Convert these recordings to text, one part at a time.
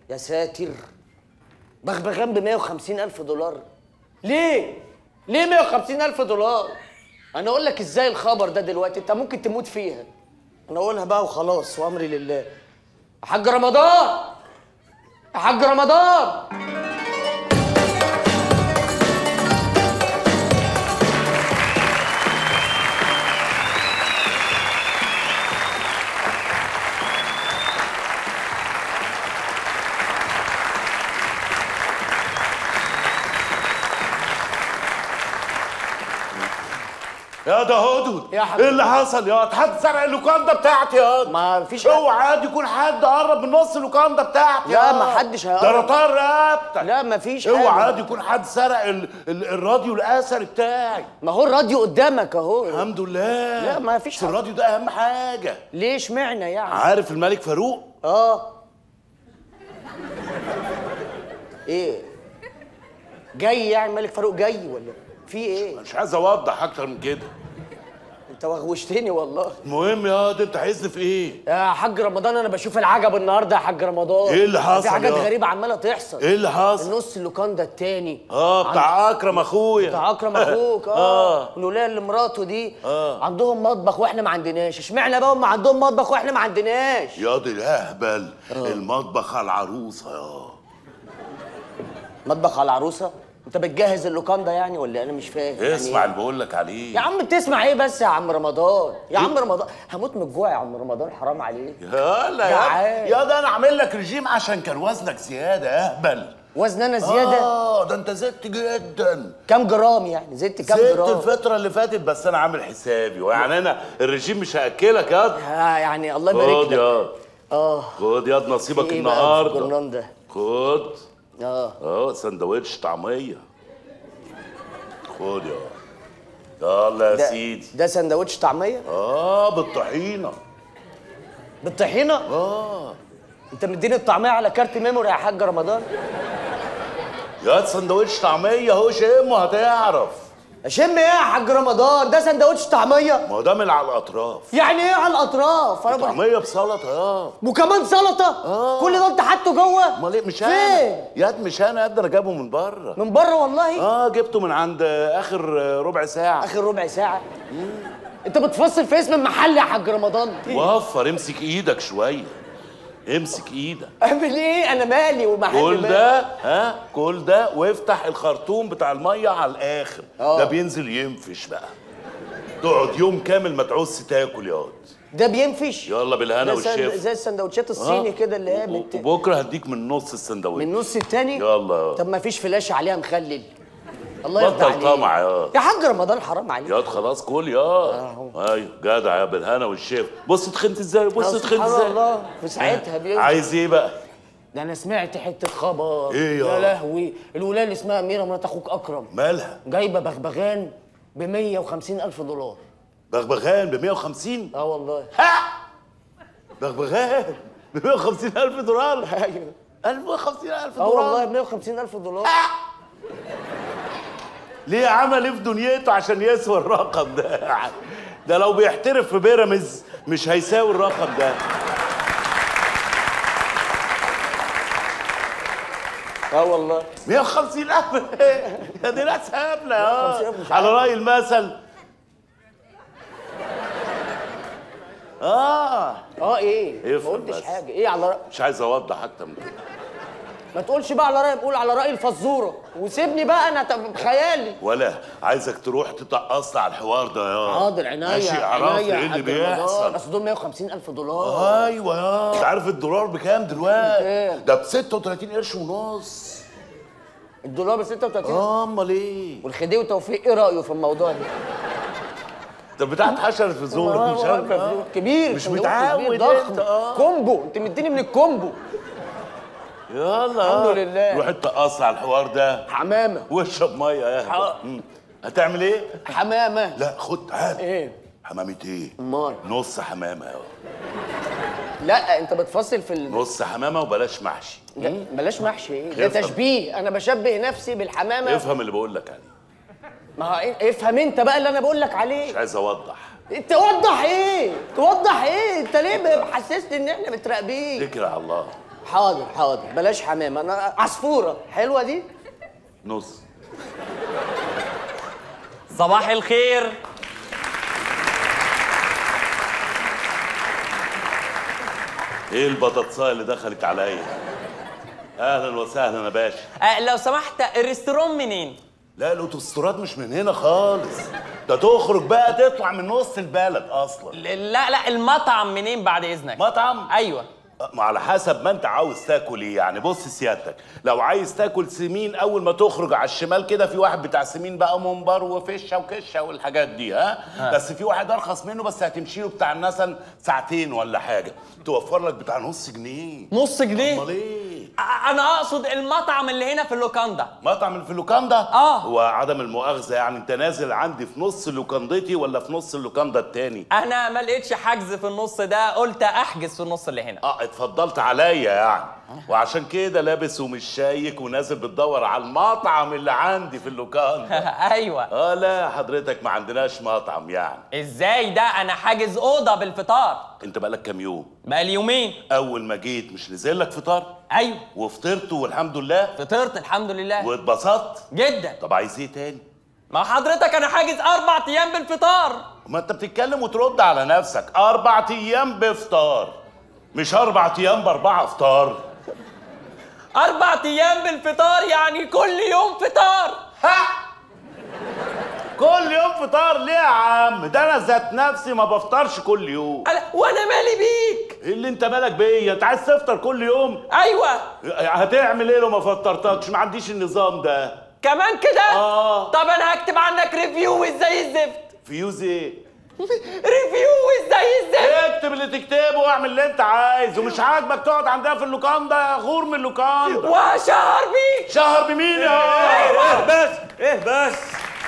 يا ساتر بغبغان ب 150 الف دولار ليه ليه 150 الف دولار انا اقول لك ازاي الخبر ده دلوقتي انت ممكن تموت فيها انا اقولها بقى وخلاص وامري لله يا حاج رمضان يا حاج رمضان يا ده هدهد يا حبيبي. ايه اللي حصل يا حد سرق اللوكاندا بتاعتي يا ما فيش اوعى عادي يكون حد قرب من نص اللوكاندا بتاعتي لا، يا. ما حدش ده هيقرب. انا طار رقبتك لا مفيش اوعى حاجة. عادي يكون حد سرق ال... ال... الراديو الاثري بتاعي ما هو الراديو قدامك اهو الحمد لله لا، ما فيش بس حاجة. الراديو ده اهم حاجه ليه اشمعنى يعني عارف الملك فاروق اه ايه جاي يعني ملك فاروق جاي ولا في ايه مش عايز اوضح اكتر من كده انت وغوشتني والله المهم يا ده انت عايزني في ايه يا حاج رمضان انا بشوف العجب النهارده يا حاج رمضان إيه اللي حصل في حاجات يا؟ غريبه عماله تحصل ايه اللي حصل النص اللوكاندا التاني اه بتاع اكرم اخويا بتاع اكرم اخوك اه الولايه اللي مراته دي آه. عندهم مطبخ واحنا ما عندناش اشمعنى بقى هم عندهم مطبخ واحنا ما عندناش يا دي الاهبل المطبخ على العروسه يا مطبخ على العروسه انت بتجهز اللوكاندا يعني ولا انا مش فاهم يعني اسمع إيه؟ اللي بقول لك عليه يا عم بتسمع ايه بس يا عم رمضان يا عم رمضان هموت من الجوع يا عم رمضان حرام عليك يلا جعان. يا يا ده انا عامل لك رجيم عشان كان وزنك زياده اهبل وزن انا زياده اه ده انت زدت جدا كام جرام يعني زدت كام زدت جرام الفترة اللي فاتت بس أنا عامل حسابي يعني أنا الرجيم مش هأكلك ياض آه يعني الله يبارك خد لك ياض اه خد ياض نصيبك في إيه بقى في النهاردة الجرنان ده خد اه اه سندوتش طعمية خد يا يلا يا ده سيدي ده سندوتش طعميه اه بالطحينة بالطحينه اه انت مديني الطعميه على كارت ميموري يا حاج رمضان يا سندوتش طعمية اهو شمه هتعرف اشم ايه يا حاج رمضان ده سندوتش طعميه ما هو ده من على الأطراف يعني ايه على الاطراف انا بقول- طعمية بسلطة اه وكمان سلطه آه. كل ده انت حاطه جوه امال ايه مش فين انا ياد مش انا قد انا جابه من بره من بره والله اه جبته من عند اخر ربع ساعه اخر ربع ساعه انت بتفصل في اسم المحل يا حاج رمضان وفر امسك ايدك شويه امسك ايدك اعمل ايه انا مالي ومحل كل مالي. ده ها كل ده وافتح الخرطوم بتاع الميه على الاخر آه. ده بينزل ينفش بقى تقعد يوم كامل ما تعوزش تاكل ياض ده بينفش يلا بالهنا ده سند- والشفا زي السندوتشات الصيني كده اللي هي بت... وبكره هديك من نص السندوتش من نص التاني يلا. طب ما فيش فلاشه عليها مخلل الله يرضى بطل عليك طمع يا يا حاج رمضان حرام عليك ياض خلاص كل يا ايوه جدع يا بالهنا والشفا بص تخنت ازاي بص آه، تخنت سبحان ازاي الله في ساعتها بيقول عايز ايه بقى ده انا سمعت حته خبر إيه يا؟ يا لهوي الولايه اللي اسمها اميره مرات اخوك اكرم مالها جايبه بغبغان ب 150 الف دولار بغبغان ب 150 اه والله بغبغان ب 150 الف دولار ايوه 150 الف اه دولار والله ب 150 الف دولار ليه عمل ايه في دنيته عشان يسوى الرقم ده ده لو بيحترف في بيراميدز مش هيساوي الرقم ده اه والله 150 الف يا دي ناس هبله 150 يا ألف مش على عارف. راي المثل اه اه ايه ما افهم قلتش بس. حاجه ايه على رأي مش عايز اوضح اكتر من كده ما تقولش بقى على رايي قول على راي الفزوره وسيبني بقى انا طب بخيالي ولا عايزك تروح تتقص على الحوار ده يا حاضر عناية ماشي عرفت عناية ايه اللي حاج رمضان. بيحصل اصل دول 150 الف دولار ايوه يا انت عارف الدولار بكام دلوقتي بكام؟ ده ب 36 قرش ونص الدولار ب 36 اه امال ايه والخديوي توفيق ايه رايه في الموضوع ده؟ ده بتاعت حشر في زورك مش آه، عارف آه. كبير مش سندوتش متعود كبير، ضخم انت اه كومبو انت مديني من الكومبو يلا الحمد آه. لله. روح اتقص على الحوار ده حمامه واشرب ميه يا حاضر. مم. هتعمل ايه؟ حمامه لا خد تعال ايه حمامة ايه؟ امال نص حمامة يا لا انت بتفصل في ال... نص حمامة وبلاش محشي لا بلاش محشي ايه ده افهم. تشبيه انا بشبه نفسي بالحمامه افهم اللي بقول لك عليه ما هو إيه؟ افهم انت بقى اللي انا بقول لك عليه مش عايز اوضح توضح ايه توضح ايه انت ليه محسسني ان احنا متراقبين ذكر على الله حاضر حاضر بلاش حمام انا عصفوره حلوه دي نص صباح الخير ايه البطاطسايه اللي دخلت عليا اهلا وسهلا يا باشا آه لو سمحت الريستوران منين لا الاوتوستراد مش من هنا خالص ده تخرج بقى تطلع من نص البلد اصلا ل- لا لا المطعم منين بعد اذنك مطعم ايوه ما على حسب ما انت عاوز تاكل ايه يعني بص سيادتك لو عايز تاكل سمين اول ما تخرج على الشمال كده في واحد بتاع سمين بقى منبر وفشه وكشه والحاجات دي ها بس في واحد ارخص منه بس هتمشي له بتاع مثلا ساعتين ولا حاجه توفر لك بتاع نص جنيه نص جنيه امال ايه آه، انا اقصد المطعم اللي هنا في اللوكاندا مطعم في اللوكاندا آه. وعدم المؤاخذه يعني انت نازل عندي في نص لوكاندتي ولا في نص اللوكاندا التاني انا ما لقيتش حجز في النص ده قلت احجز في النص اللي هنا اه اتفضلت عليا يعني وعشان كده لابس ومش شايك ونازل بتدور على المطعم اللي عندي في اللوكاندا ايوه اه لا حضرتك ما عندناش مطعم يعني ازاي ده انا حاجز اوضه بالفطار انت بقالك كام يوم بقالي يومين اول ما جيت مش نزل لك فطار ايوه وفطرت والحمد لله فطرت الحمد لله واتبسطت جدا طب عايز ايه تاني ما حضرتك انا حاجز اربع ايام بالفطار ما انت بتتكلم وترد على نفسك اربع ايام بفطار مش اربع ايام باربعه فطار اربع ايام بالفطار يعني كل يوم فطار ها كل يوم فطار ليه يا عم ده انا ذات نفسي ما بفطرش كل يوم أنا- وانا مالي بيك ايه اللي انت مالك بيا انت عايز تفطر كل يوم ايوه هتعمل ايه لو ما فطرتكش ما عنديش النظام ده كمان كده آه. طب انا هكتب عنك ريفيو ازاي الزفت فيوز ايه ريفيو ازاي الزفت اكتب اللي تكتبه واعمل اللي انت عايزه مش عاجبك تقعد عندها في اللوكاندا يا غور من اللوكاندا وهشهر بيك شهر بمين يا ايه بس ايه بس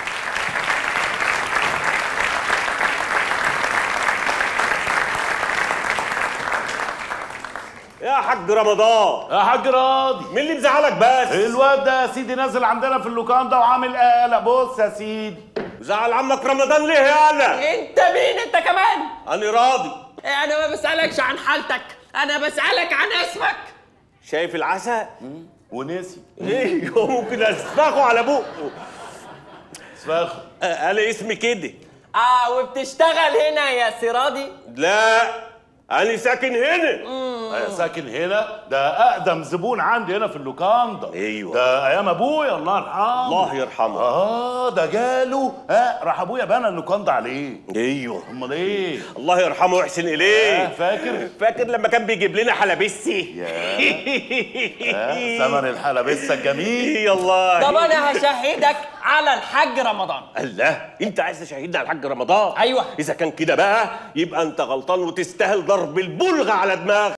يا حاج رمضان يا حاج راضي مين اللي مزعلك بس الواد ده يا سيدي نازل عندنا في اللوكاندا وعامل قلق بص يا سيدي زعل عمك رمضان ليه يا انا انت مين انت كمان انا راضي انا ما بسالكش عن حالتك انا بسالك عن اسمك شايف العسل ونسي ايه ممكن اسفخه على بقه اسفاخ آه، انا اسمي كده اه وبتشتغل هنا يا سيرادي لا انا ساكن هنا أنا ساكن هنا ده اقدم زبون عندي هنا في اللوكاندا أيوة. ده ايام ابويا الله يرحمه الله يرحمه اه ده جاله ها راح ابويا بنى اللوكاندا عليه ايوه امال ايه الله يرحمه ويحسن آه اليه فاكر فاكر لما كان بيجيب لنا حلبسي آه زمن الحلبسه الجميل يلا طب انا هشهدك على الحاج رمضان الله انت عايز تشاهدنا على الحاج رمضان أيوة. اذا كان كده بقى يبقى انت غلطان وتستاهل ضرب البلغه على دماغك